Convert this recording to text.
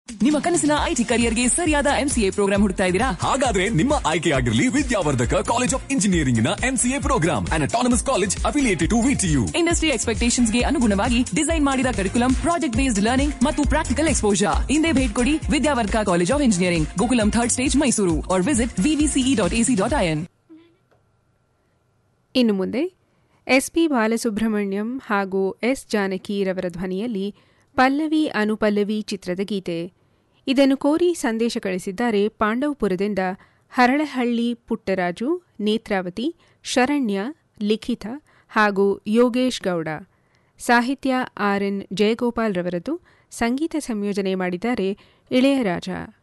ನಿಮ್ಮ ಕನಸಿನ ಐಟಿ ಕರಿಯರ್ಗೆ ಸರಿಯಾದ ಎಂಸಿಎ ಪ್ರೋಗ್ರಾಂ ಹುಡುಕ್ತಾ ಇದ್ದೀರಾ ಹಾಗಾದ್ರೆ ನಿಮ್ಮ ಆಯ್ಕೆಯಾಗಿರಲಿ ವಿದ್ಯಾವರ್ಧಕ ಕಾಲೇಜ್ ಆಫ್ ಇಂಜಿನಿಯರಿಂಗ್ ನ MCA program and autonomous college affiliated to VTU industry expectations ಗೆ ಅನುಗುಣವಾಗಿ ಡಿಸೈನ್ ಮಾಡಿದ ಕರಿಕುಲಂ ಪ್ರಾಜೆಕ್ಟ್ ಬೇಸ್ಡ್ ಲರ್ನಿಂಗ್ ಮತ್ತು ಪ್ರಾಕ್ಟಿಕಲ್ ಎಕ್ಸ್ಪೋಜರ್ ಹಿಂದೆ ಭೇಟಿ ಕೊಡಿ Vidyavardhaka college of engineering Gokulam third stage Mysuru or visit VVCE dot AC dot IN ಇನ್ನು ಮುಂದೆ ಎಸ್ಪಿ ಬಾಲಸುಬ್ರಹ್ಮಣ್ಯಂ ಹಾಗೂ ಎಸ್ ಜಾನಕಿರವರ ಧ್ವನಿಯಲ್ಲಿ ಪಲ್ಲವಿ ಅನುಪಲ್ಲವಿ ಚಿತ್ರದ ಗೀತೆ ಇದನ್ನು ಕೋರಿ ಸಂದೇಶ ಕಳಿಸಿದ್ದಾರೆ ಪಾಂಡವಪುರದಿಂದ ಹರಳಹಳ್ಳಿ ಪುಟ್ಟರಾಜು ನೇತ್ರಾವತಿ ಶರಣ್ಯ ಲಿಖಿತ ಹಾಗೂ ಯೋಗೇಶ್ ಗೌಡ ಸಾಹಿತ್ಯ ಆರ್ ಎನ್ ಜಯಗೋಪಾಲ್ ರವರದು ಸಂಗೀತ ಸಂಯೋಜನೆ ಮಾಡಿದ್ದಾರೆ ಇಳೆಯರಾಜ